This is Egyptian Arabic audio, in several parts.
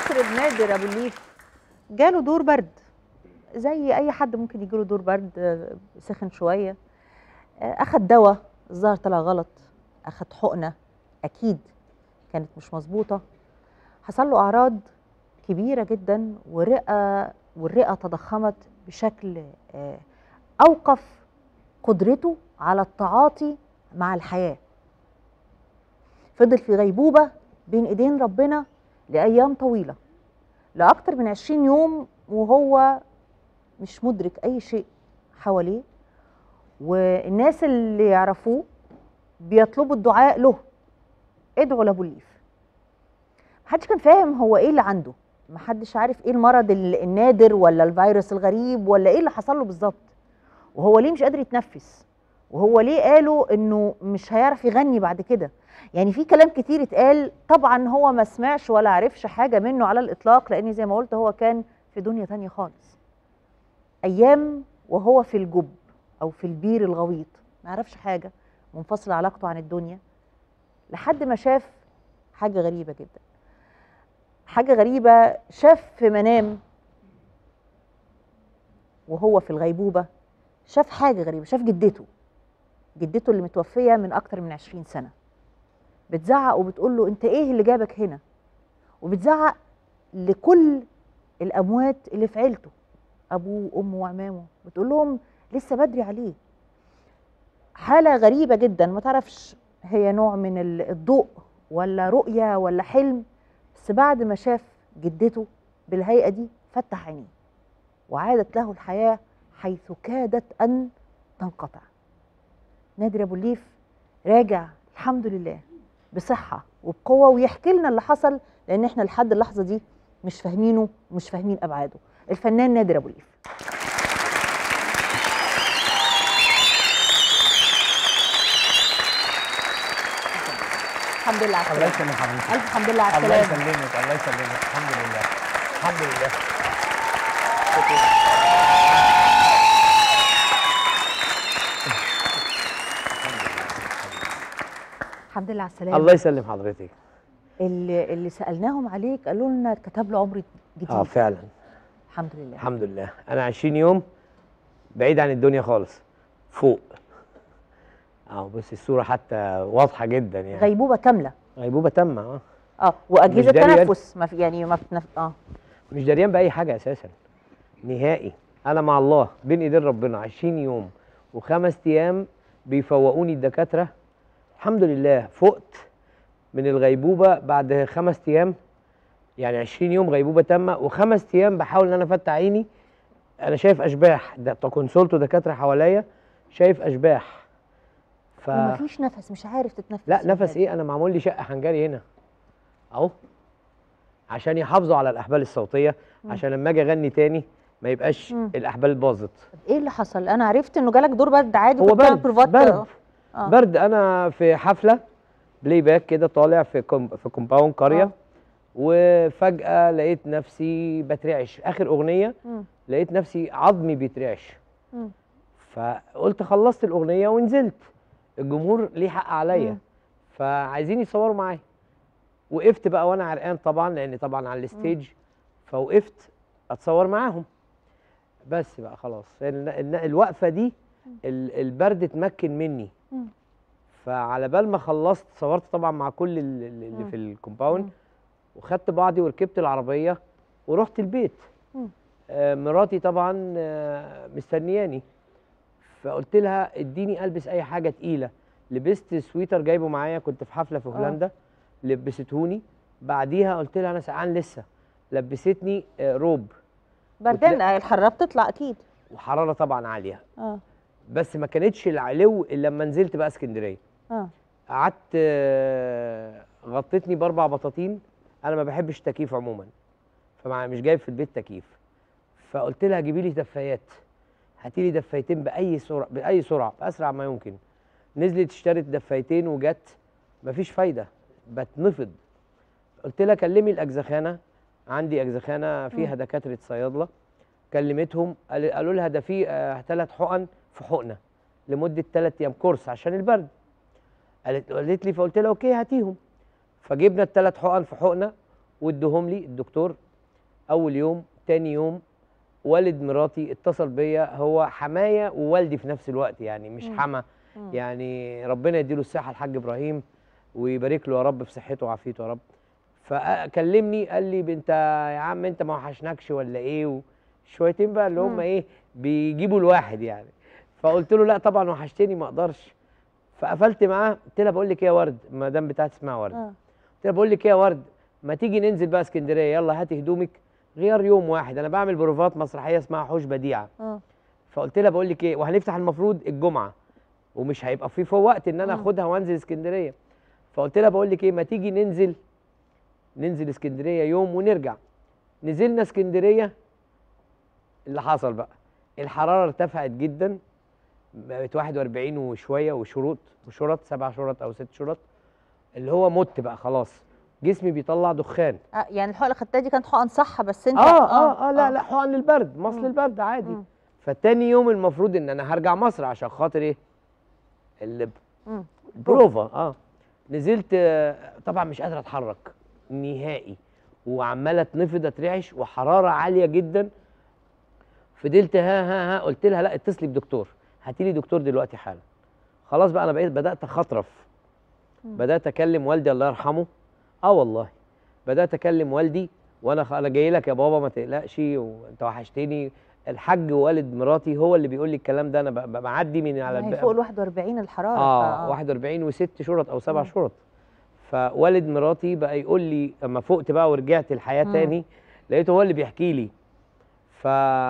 المطرب نادر ابو الليف جاله دور برد زي اي حد ممكن يجيله دور برد آه، سخن شويه آه، اخد دواء الظاهر طلع غلط اخد حقنه اكيد كانت مش مظبوطه حصل له اعراض كبيره جدا والرئه والرئه تضخمت بشكل آه، اوقف قدرته على التعاطي مع الحياه فضل في غيبوبه بين ايدين ربنا لايام طويله لاكتر من 20 يوم وهو مش مدرك اي شيء حواليه والناس اللي يعرفوه بيطلبوا الدعاء له ادعوا لابو الليف محدش كان فاهم هو ايه اللي عنده محدش عارف ايه المرض ال- النادر ولا الفيروس الغريب ولا ايه اللي حصل له بالظبط وهو ليه مش قادر يتنفس وهو ليه قالوا انه مش هيعرف يغني بعد كده يعني في كلام كتير اتقال طبعا هو ما سمعش ولا عرفش حاجه منه على الاطلاق لان زي ما قلت هو كان في دنيا تانية خالص ايام وهو في الجب او في البير الغويط ما يعرفش حاجه منفصل علاقته عن الدنيا لحد ما شاف حاجه غريبه جدا حاجه غريبه شاف في منام وهو في الغيبوبه شاف حاجه غريبه شاف جدته جدته اللي متوفيه من اكتر من 20 سنه بتزعق وبتقول له انت ايه اللي جابك هنا وبتزعق لكل الاموات اللي في عيلته ابوه وامه وعمامه بتقول لهم لسه بدري عليه حاله غريبه جدا ما تعرفش هي نوع من ال- الضوء ولا رؤيه ولا حلم بس بعد ما شاف جدته بالهيئه دي فتح عينيه وعادت له الحياه حيث كادت ان تنقطع نادر ابو الليف راجع الحمد لله بصحه وبقوه ويحكي لنا اللي حصل لان احنا لحد اللحظه دي مش فاهمينه ومش فاهمين ابعاده الفنان نادر ابو الليف الحمد لله على الله السلامه يسلمك حضرتك الف الحمد لله على الله السلامه يسلمك الله يسلمك الحمد لله الحمد لله الحمد لله على السلامه الله يسلم حضرتك اللي اللي سالناهم عليك قالوا لنا كتب له عمر جديد اه فعلا الحمد لله الحمد لله انا 20 يوم بعيد عن الدنيا خالص فوق اه بص الصوره حتى واضحه جدا يعني غيبوبه كامله غيبوبه تامه اه اه واجهزه مش داري تنفس ما في يعني ما بتنف... اه مش دريان باي حاجه اساسا نهائي انا مع الله بين ايدين ربنا 20 يوم وخمس ايام بيفوقوني الدكاتره الحمد لله فقت من الغيبوبه بعد خمس ايام يعني 20 يوم غيبوبه تامه وخمس ايام بحاول ان انا افتح عيني انا شايف اشباح ده كونسولت دكاتره حواليا شايف اشباح ف ومفيش نفس مش عارف تتنفس لا نفس ايه انا معمول لي شقه حنجري هنا اهو عشان يحافظوا على الاحبال الصوتيه عشان لما اجي اغني تاني ما يبقاش مم. الاحبال باظت طب ايه اللي حصل انا عرفت انه جالك دور برد عادي هو كنت بتعمل برد بروفات برد آه. برد انا في حفله بلاي باك كده طالع في كوم في كومباوند قريه آه. وفجاه لقيت نفسي بترعش اخر اغنيه مم. لقيت نفسي عظمي بيترعش مم. فقلت خلصت الاغنيه ونزلت الجمهور ليه حق عليا مم. فعايزين يصوروا معايا وقفت بقى وانا عرقان طبعا لان طبعا على الستيج فوقفت اتصور معاهم بس بقى خلاص ال- ال- الوقفه دي ال- البرد اتمكن مني مم. فعلى بال ما خلصت صورت طبعا مع كل ال- ال- اللي مم. في الكومباوند مم. وخدت بعضي وركبت العربيه ورحت البيت مم. آه، مراتي طبعا آه، مستنياني فقلت لها اديني البس اي حاجه تقيله لبست سويتر جايبه معايا كنت في حفله في هولندا لبستهوني بعديها قلت لها انا سقعان لسه لبستني آه، روب بردان آه، الحراره بتطلع اكيد وحراره طبعا عاليه اه بس ما كانتش العلو الا لما نزلت بقى اسكندريه اه قعدت آه، غطتني باربع بطاطين انا ما بحبش التكييف عموما فمع مش جايب في البيت تكييف فقلت لها جيبي لي دفايات هاتي لي دفايتين باي سرعه باي سرعه باسرع ما يمكن نزلت اشترت دفايتين وجت مفيش فايده بتنفض قلت لها كلمي الاجزخانه عندي اجزخانه فيها دكاتره صيادله كلمتهم قال- قالوا لها ده في ثلاث حقن في حقنه لمده ثلاث ايام كورس عشان البرد قالت قالت لي فقلت لها اوكي هاتيهم فجبنا الثلاث حقن في حقنه وادوهم لي الدكتور اول يوم تاني يوم والد مراتي اتصل بيا هو حمايه ووالدي في نفس الوقت يعني مش مم. حما مم. يعني ربنا يديله الصحه الحاج ابراهيم ويبارك له يا رب في صحته وعافيته يا رب فكلمني قال لي انت يا عم انت ما وحشناكش ولا ايه شويتين بقى اللي هم مم. ايه بيجيبوا الواحد يعني فقلت له لا طبعا وحشتني ما اقدرش فقفلت معاه قلت لها بقول لك ايه يا ورد المدام بتاعتي اسمها ورد آه. قلت لها بقول لك ايه يا ورد ما تيجي ننزل بقى اسكندريه يلا هاتي هدومك غير يوم واحد انا بعمل بروفات مسرحيه اسمها حوش بديعه اه فقلت لها بقول لك ايه وهنفتح المفروض الجمعه ومش هيبقى في فوق وقت ان انا مم. اخدها وانزل اسكندريه فقلت لها بقول لك ايه ما تيجي ننزل ننزل اسكندريه يوم ونرجع نزلنا اسكندريه اللي حصل بقى الحراره ارتفعت جدا بقت 41 وشويه وشروط وشرط سبع شرط او ست شرط اللي هو مت بقى خلاص جسمي بيطلع دخان آه، يعني الحقنه اللي خدتها دي كانت حقن صح بس انت اه اه اه لا لا حقن للبرد مصل مم. البرد عادي مم. فتاني يوم المفروض ان انا هرجع مصر عشان خاطر ايه اللي مم. بروفا اه نزلت آه، طبعا مش قادر اتحرك نهائي وعماله اتنفض اترعش وحراره عاليه جدا فضلت ها ها ها قلت لها لا اتصلي بدكتور هاتي لي دكتور دلوقتي حالا خلاص بقى انا بقيت بدات اخطرف مم. بدات اكلم والدي الله يرحمه اه والله بدات اكلم والدي وانا خ- انا جاي لك يا بابا ما تقلقش وانت وحشتني الحاج والد مراتي هو اللي بيقول لي الكلام ده انا ب- ب- بعدي من على ما هي الب- فوق ال 41 الحراره اه فآه. 41 وست شرط او سبع مم. شرط فوالد مراتي بقى يقول لي اما فقت بقى ورجعت الحياه مم. تاني لقيته هو اللي بيحكي لي ف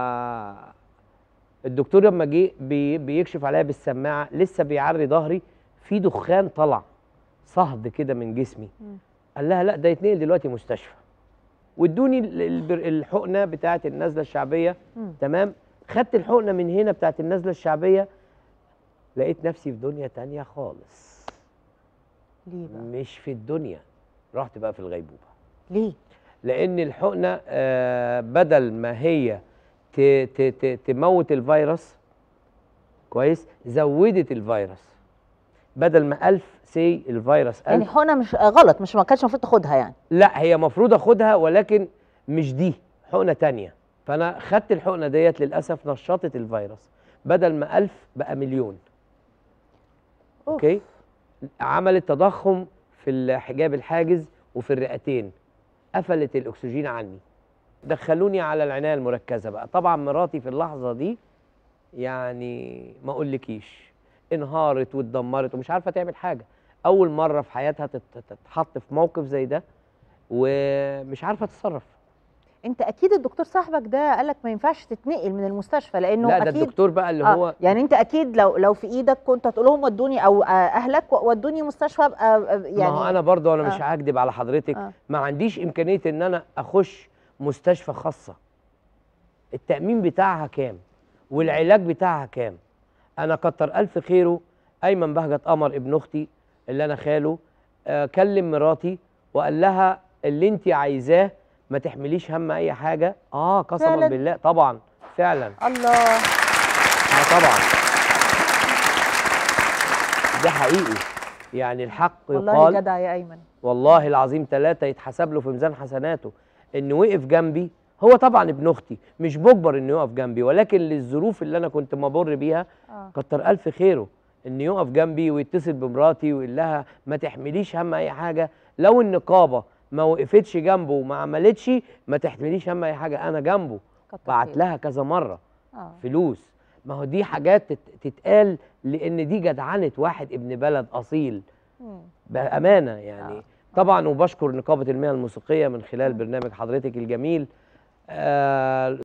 الدكتور لما جه بي بيكشف عليا بالسماعه لسه بيعري ظهري في دخان طلع صهد كده من جسمي مم. قال لها لا ده يتنقل دلوقتي مستشفى وادوني ال- البر- الحقنه بتاعه النزله الشعبيه مم. تمام خدت الحقنه من هنا بتاعه النزله الشعبيه لقيت نفسي في دنيا تانية خالص ليه بقى مش في الدنيا رحت بقى في الغيبوبه ليه لان الحقنه آه، بدل ما هي ت- ت- ت- تموت الفيروس كويس زودت الفيروس بدل ما 1000 سي الفيروس 1000 يعني حقنه مش آه، غلط مش ما كانش المفروض تاخدها يعني لا هي المفروض اخدها ولكن مش دي حقنه تانية فانا خدت الحقنه ديت للاسف نشطت الفيروس بدل ما 1000 بقى مليون أوف. اوكي عملت تضخم في الحجاب الحاجز وفي الرئتين قفلت الاكسجين عني دخلوني على العنايه المركزه بقى طبعا مراتي في اللحظه دي يعني ما اقولكيش انهارت واتدمرت ومش عارفه تعمل حاجه اول مره في حياتها تت- تتحط في موقف زي ده ومش عارفه تتصرف انت اكيد الدكتور صاحبك ده قال لك ما ينفعش تتنقل من المستشفى لانه لا ده اكيد الدكتور بقى اللي آه، هو يعني انت اكيد لو لو في ايدك كنت هتقول لهم ودوني او آه، اهلك ودوني مستشفى ابقى آه، يعني يعني ما هو انا برضه انا مش آه. هكدب على حضرتك آه. ما عنديش امكانيه ان انا اخش مستشفى خاصه التامين بتاعها كام والعلاج بتاعها كام انا كتر الف خيره ايمن بهجت قمر ابن اختي اللي انا خاله آه كلم مراتي وقال لها اللي انت عايزاه ما تحمليش هم اي حاجه اه قسما فعلاً؟ بالله طبعا فعلا الله اه طبعا ده حقيقي يعني الحق والله يقال جدع يا ايمن والله العظيم ثلاثة يتحسب له في ميزان حسناته انه وقف جنبي هو طبعا ابن اختي مش مجبر انه يقف جنبي ولكن للظروف اللي انا كنت ممر بيها اه كتر الف خيره انه يقف جنبي ويتصل بمراتي ويقول لها ما تحمليش هم اي حاجه لو النقابه ما وقفتش جنبه وما عملتش ما تحمليش هم اي حاجه انا جنبه كتر بعت خير. لها كذا مره اه فلوس ما هو دي حاجات تت- تتقال لان دي جدعنه واحد ابن بلد اصيل مم. بامانه يعني آه. طبعا وبشكر نقابه المهن الموسيقيه من خلال برنامج حضرتك الجميل آه